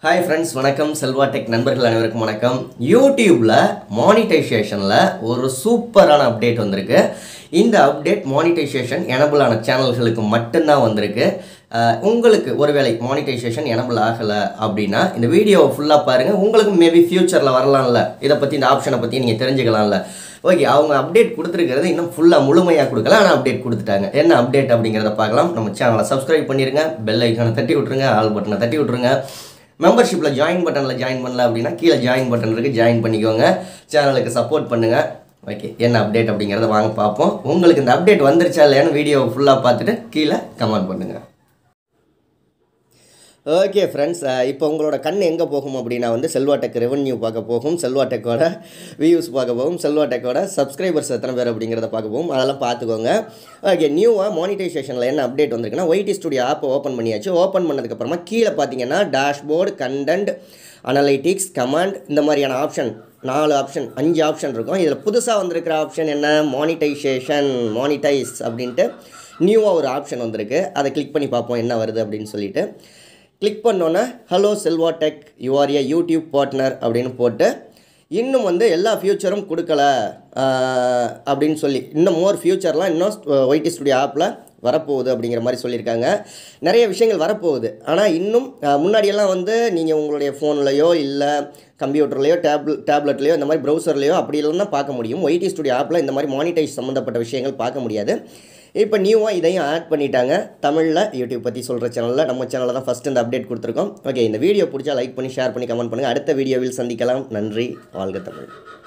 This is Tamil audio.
ஹாய் ஃப்ரெண்ட்ஸ் வணக்கம் செல்வா டெக் நண்பர்கள் அனைவருக்கும் வணக்கம் யூடியூப்பில் மானிட்டைசேஷனில் ஒரு சூப்பரான அப்டேட் வந்திருக்கு இந்த அப்டேட் மானிட்டைசேஷன் எனபிள் ஆன சேனல்களுக்கு மட்டும்தான் வந்திருக்கு அஹ், உங்களுக்கு ஒருவேளை மானிட்டைசேஷன் எனபிள் ஆகலை அப்படின்னா இந்த வீடியோவை ஃபுல்லாக பாருங்கள் உங்களுக்கு மேபி ஃப்யூச்சரில் வரலாம்ல இதை பற்றி இந்த ஆப்ஷனை பற்றி நீங்கள் தெரிஞ்சுக்கலாம்ல ஓகே அவங்க அப்டேட் கொடுத்துருக்கிறது இன்னும் ஃபுல்லாக முழுமையாக கொடுக்கல ஆனால் அப்டேட் கொடுத்துட்டாங்க என்ன அப்டேட் அப்படிங்கிறத பார்க்கலாம் நம்ம சேனலை சப்ஸ்கிரைப் பண்ணிடுங்க பெல் ஐக்கானை தட்டி விட்ருங்க ஆல் பட்டனை தட்டி விட்ருங்க மெம்பர்ஷிப்பில் ஜாயின் பட்டனில் ஜாயின் பண்ணல அப்படின்னா கீழே ஜாயின் பட்டன் இருக்குது ஜாயின் பண்ணிக்கோங்க சேனலுக்கு சப்போர்ட் பண்ணுங்கள் ஓகே என்ன அப்டேட் அப்படிங்கிறத வாங்க பார்ப்போம் உங்களுக்கு இந்த அப்டேட் வந்துருச்சா இல்லையான்னு வீடியோவை ஃபுல்லாக பார்த்துட்டு கீழே கமெண்ட் பண்ணுங்கள் ஓகே ஃப்ரெண்ட்ஸ் இப்போ உங்களோட கண் எங்கே போகும் அப்படின்னா வந்து செல்வாடெக் ரெவன்யூ பார்க்க போகும் செல்வாடெக்கோட வியூஸ் பார்க்க போகும் செல்வாடெக்கோட சப்ஸ்கிரைபர்ஸ் எத்தனை பேர் அப்படிங்கிறத பார்க்க போகும் அதெல்லாம் பார்த்துக்கோங்க ஓகே நியூவாக மானிட்டைசேஷனில் என்ன அப்டேட் வந்திருக்குன்னா ஒய்டி ஸ்டுடியோ ஆப்பை ஓப்பன் பண்ணியாச்சு ஓப்பன் பண்ணதுக்கப்புறமா கீழே பார்த்தீங்கன்னா டேஷ்போர்டு கண்டென்ட் அனலைட்டிக்ஸ் கமாண்ட் இந்த மாதிரியான ஆப்ஷன் நாலு ஆப்ஷன் அஞ்சு ஆப்ஷன் இருக்கும் இதில் புதுசாக வந்திருக்கிற ஆப்ஷன் என்ன மானிட்டைசேஷன் மானிட்டைஸ் அப்படின்ட்டு நியூவாக ஒரு ஆப்ஷன் வந்திருக்கு அதை கிளிக் பண்ணி பார்ப்போம் என்ன வருது அப்படின்னு சொல்லிட்டு கிளிக் பண்ணோன்னே hello Selva tech you are a YouTube partner அப்படின்னு போட்டு இன்னும் வந்து எல்லா ஃபியூச்சரும் கொடுக்கல ஆஹ், அப்படின்னு சொல்லி இன்னும் மோர் ஃபியூச்சர்லாம் இன்னும் ஒய்டி ஸ்டுடியோ ஆப்பில் வரப்போகுது அப்படிங்கிற மாதிரி சொல்லியிருக்காங்க நிறைய விஷயங்கள் வரப்போகுது ஆனால் இன்னும் ஆஹ், முன்னாடியெல்லாம் வந்து நீங்கள் உங்களுடைய ஃபோன்லையோ இல்லை கம்ப்யூட்டர்லையோ டேப்ல டேப்லெட்லையோ இந்த மாதிரி ப்ரௌசர்லையோ அப்படி இல்லைன்னா பார்க்க முடியும் ஒய்டி ஸ்டுடியோ ஆப்பில் இந்த மாதிரி மானிட்டைஸ் சம்மந்தப்பட்ட விஷயங்கள் பார்க்க முடியாது இப்போ நியூவாக இதையும் ஆட் பண்ணிட்டாங்க தமிழில் யூடியூப் பற்றி சொல்கிற சேனலில் நம்ம சேனலில் தான் ஃபஸ்ட் இந்த அப்டேட் கொடுத்துருக்கோம் ஓகே இந்த வீடியோ பிடிச்சா லைக் பண்ணி ஷேர் பண்ணி கமெண்ட் பண்ணுங்கள் அடுத்த வீடியோவில் சந்திக்கலாம் நன்றி வாழ்க தமிழ்